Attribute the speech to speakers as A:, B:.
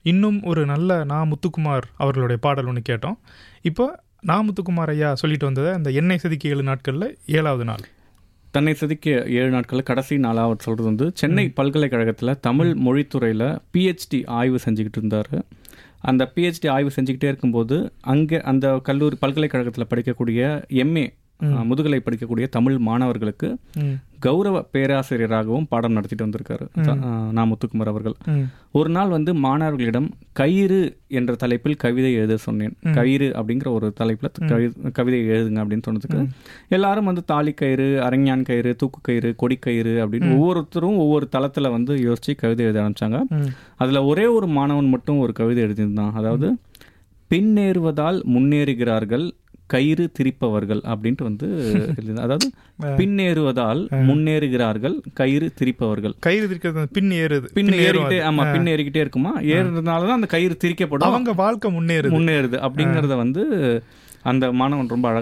A: இன்னும் ஒரு நல்ல நா முத்துக்குமார் அவர்களுடைய பாடல் ஒன்று கேட்டோம் இப்போ நா முத்துக்குமார் ஐயா சொல்லிட்டு வந்ததை அந்த எண்ணெய் செதுக்கி ஏழு நாட்களில் ஏழாவது நாள்
B: தன்னை செதுக்கிய ஏழு நாட்கள் கடைசி நாளாக அவர் சொல்கிறது வந்து சென்னை பல்கலைக்கழகத்தில் தமிழ் மொழித்துறையில் பிஹெச்டி ஆய்வு செஞ்சுக்கிட்டு இருந்தார் அந்த பிஹெச்டி ஆய்வு செஞ்சுக்கிட்டே இருக்கும்போது அங்கே அந்த கல்லூரி பல்கலைக்கழகத்தில் படிக்கக்கூடிய எம்ஏ முதுகலை படிக்கக்கூடிய தமிழ் மாணவர்களுக்கு
A: ம்
B: கௌரவ பேராசிரியராகவும் பாடம் நடத்திட்டு வந்திருக்காரு த- நா முத்துக்குமார் அவர்கள்
A: ம்
B: ஒரு நாள் வந்து மாணவர்களிடம் கயிறு என்ற தலைப்பில் கவிதை எழுத சொன்னேன் கயிறு அப்படிங்கிற ஒரு தலைப்பில் கவி- கவிதை எழுதுங்க அப்படின்னு சொன்னதுக்கு எல்லாரும் வந்து தாலி கயிறு அரஞ்ஞான் கயிறு தூக்கு கயிறு கொடி கயிறு அப்படின்னு ஒவ்வொருத்தரும் ஒவ்வொரு தளத்தில் வந்து யோசிச்சு கவிதை எழுத ஆரம்பிச்சாங்க
A: ம்
B: அதில் ஒரே ஒரு மாணவன் மட்டும் ஒரு கவிதை எழுதியிருந்தான் அதாவது பின்னேறுவதால் முன்னேறுகிறார்கள் கயிறு திரிப்பவர்கள் அப்படின்ட்டு வந்து எழுதியிருந்தான். அதாவது பின்னேறுவதால் முன்னேறுகிறார்கள் கயிறு திரிப்பவர்கள்
A: கயிறு இருக்கிறது பின் ஏறுது
B: பின்
A: பின் ஏறும்
B: ஏறிக்கிட்டே
A: அது.
B: ஆமா பின் ஏறிக்கிட்டே இருக்குமா ஏறுறதுனால தான் அந்த கயிறு திரிக்கப்படும்
A: அவங்க வாழ்க்கை முன்னேறுது
B: முன்னேறுது அப்படிங்கறத வந்து அந்த மாணவன் ரொம்ப அழகா